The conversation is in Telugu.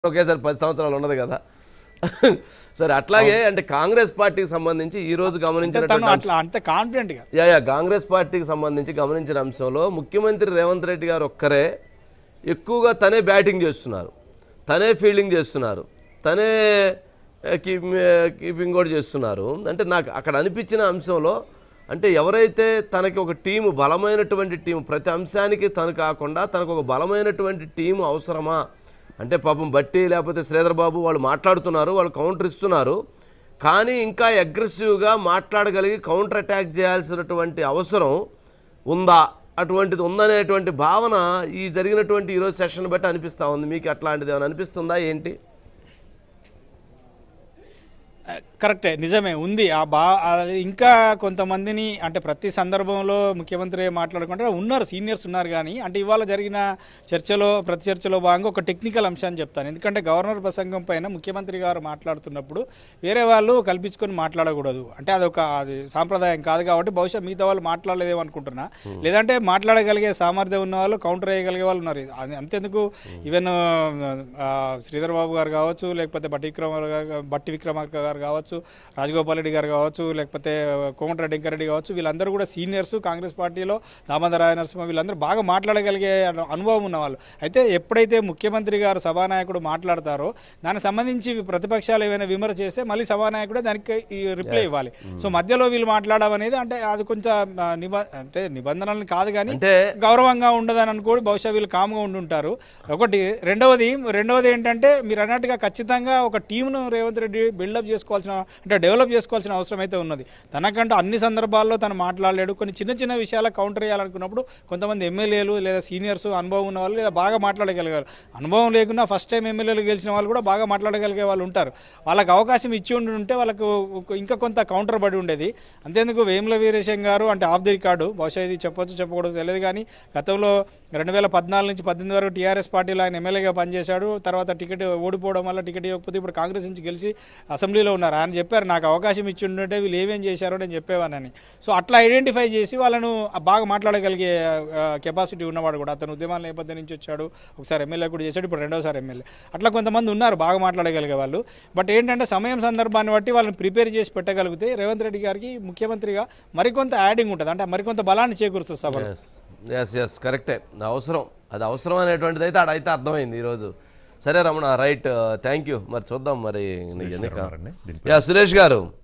ఒకేసారి పది సంవత్సరాలు ఉండదు కదా సరే అట్లాగే అంటే కాంగ్రెస్ పార్టీకి సంబంధించి ఈ రోజు అంటే తను గమనించినటువంటి అట్లా అంత కాన్ఫిడెంట్ గా యా యా కాంగ్రెస్ పార్టీకి సంబంధించి గమనించిన అంశంలో ముఖ్యమంత్రి రేవంత్ రెడ్డి గారు ఒక్కరే ఎక్కువగా తనే బ్యాటింగ్ చేస్తున్నారు తనే ఫీల్డింగ్ చేస్తున్నారు తనే ఏ, కీప్ ఏ, కీపింగ్ కూడా చేస్తున్నారు అంటే నాకు అక్కడ అనిపించిన అంశంలో అంటే ఎవరైతే తనకి ఒక టీము బలమైనటువంటి టీము ప్రతి అంశానికి తను కాకుండా తనకు ఒక బలమైనటువంటి టీము అవసరమా అంటే పాపం బట్టి లేకపోతే శ్రీధర్ బాబు వాళ్ళు మాట్లాడుతున్నారు వాళ్ళు కౌంటర్ ఇస్తున్నారు కానీ ఇంకా అగ్రెసివ్గా మాట్లాడగలిగి కౌంటర్ అటాక్ చేయాల్సినటువంటి అవసరం ఉందా అటువంటిది ఉందనేటువంటి భావన ఈ జరిగినటువంటి ఈరోజు సెషన్ బట్టి అనిపిస్తూ ఉంది మీకు అట్లాంటిది ఏమైనా అనిపిస్తుందా ఏంటి కరెక్టే నిజమే ఉంది ఆ బా ఆ ఇంకా కొంతమందిని అంటే ప్రతి సందర్భంలో ముఖ్యమంత్రి మాట్లాడుకుంటే ఉన్నారు సీనియర్స్ ఉన్నారు కానీ అంటే ఇవాళ జరిగిన చర్చలో ప్రతి చర్చలో భాగంగా ఒక టెక్నికల్ అంశాన్ని చెప్తాను ఎందుకంటే గవర్నర్ ప్రసంగం పైన ముఖ్యమంత్రి గారు మాట్లాడుతున్నప్పుడు వేరే వాళ్ళు కల్పించుకొని మాట్లాడకూడదు అంటే అదొక అది సాంప్రదాయం కాదు కాబట్టి బహుశా మిగతా వాళ్ళు మాట్లాడలేదేమో అనుకుంటున్నా లేదంటే మాట్లాడగలిగే సామర్థ్యం ఉన్న వాళ్ళు కౌంటర్ వేయగలిగే వాళ్ళు ఉన్నారు అది అంతెందుకు ఈవెన్ ఆ, శ్రీధర్ బాబు గారు కావచ్చు లేకపోతే బట్టి విక్రమ గారు- బట్టి విక్రమార్క గారు కావచ్చు రాజగోపాల్ రెడ్డి గారు కావచ్చు లేకపోతే కోమటిరెడ్డి వెంకరెడ్డి కావచ్చు వీళ్ళందరూ కూడా సీనియర్స్ కాంగ్రెస్ పార్టీలో దామోదరాయ నరసింహ వీళ్ళందరూ బాగా మాట్లాడగలిగే అనుభవం ఉన్న వాళ్ళు అయితే ఎప్పుడైతే ముఖ్యమంత్రి గారు సభానాయకుడు మాట్లాడతారో దానికి సంబంధించి ప్రతిపక్షాలు ఏమైనా విమర్శ చేస్తే మళ్ళీ సభానాయకుడే దానికి రిప్లై ఇవ్వాలి సో మధ్యలో వీళ్ళు మాట్లాడడం అనేది అంటే అది కొంచెం ఆ, నిబ అంటే నిబంధనలు కాదు కానీ అంటే గౌరవంగా ఉండదని అనుకోని బహుశా వీళ్ళు కామ్గా ఉండుంటారు ఒకటి రెండవది రెండవది ఏంటంటే మీరు అన్నట్టుగా ఖచ్చితంగా ఒక టీంను రేవంత్ రెడ్డి బిల్డప్ చేసుకోవాల్సిన అంటే డెవలప్ చేసుకోవాల్సిన అవసరం అయితే ఉన్నది తనకంటూ అన్ని సందర్భాల్లో తను మాట్లాడలేడు కొన్ని చిన్న చిన్న విషయాలకు కౌంటర్ చేయాలనుకున్నప్పుడు కొంతమంది ఎమ్మెల్యేలు లేదా సీనియర్స్ అనుభవం ఉన్న వాళ్ళు లేదా బాగా మాట్లాడగలిగారు అనుభవం లేకున్నా ఫస్ట్ టైం ఎమ్మెల్యేలు గెలిచిన వాళ్ళు కూడా బాగా మాట్లాడగలిగే వాళ్ళు ఉంటారు వాళ్ళకి అవకాశం ఇచ్చి ఉండి ఉంటే వాళ్ళకు ఒక- ఇంకా కొంత కౌంటర్ పడి ఉండేది అంతేందుకు వేముల వీరేశం గారు అంటే ఆఫ్ ది రికార్డు బహుశా ఇది చెప్పొచ్చు చెప్పకూడదు తెలియదు కానీ గతంలో రెండు వేల పద్నాలుగు నుంచి పద్దెనిమిది వరకు టీఆర్ఎస్ పార్టీలో ఆయన ఎమ్మెల్యేగా పనిచేశాడు తర్వాత టికెట్ ఓడిపోవడం వల్ల టికెట్ ఇవ్వకపోతే ఇప్పుడు కాంగ్రెస్ నుంచి గెలిచి అసెంబ్లీలో ఉన్నారు ఆయన చెప్పారు నాకు అవకాశం ఇచ్చి ఉంటే వీళ్ళు ఏమేం చేశారో నేను చెప్పేవానని సో అట్లా ఐడెంటిఫై చేసి వాళ్ళను బాగా మాట్లాడగలిగే కెపాసిటీ ఉన్నవాడు కూడా అతను ఉద్యమాల నేపథ్యం నుంచి వచ్చాడు ఒకసారి ఎమ్మెల్యే కూడా చేశాడు ఇప్పుడు రెండోసారి ఎమ్మెల్యే అట్లా కొంతమంది ఉన్నారు బాగా మాట్లాడగలిగే వాళ్ళు బట్ ఏంటంటే సమయం సందర్భాన్ని బట్టి వాళ్ళని ప్రిపేర్ చేసి పెట్టగలిగితే రేవంత్ రెడ్డి గారికి ముఖ్యమంత్రిగా మరికొంత యాడింగ్ ఉంటుంది అంటే మరికొంత బలాన్ని చేకూరుస్తుంది సభలో ఎస్ ఎస్ ఎస్ కరెక్టే అవసరం అది అవసరం అనేటువంటిది అయితే ఆడైతే అర్థమైంది ఈరోజు సరే రమణ రైట్ థ్యాంక్ యూ మరి చూద్దాం మరి ఎన్నిక ఉన్నారండి దీనిపై. యా సురేష్ గారు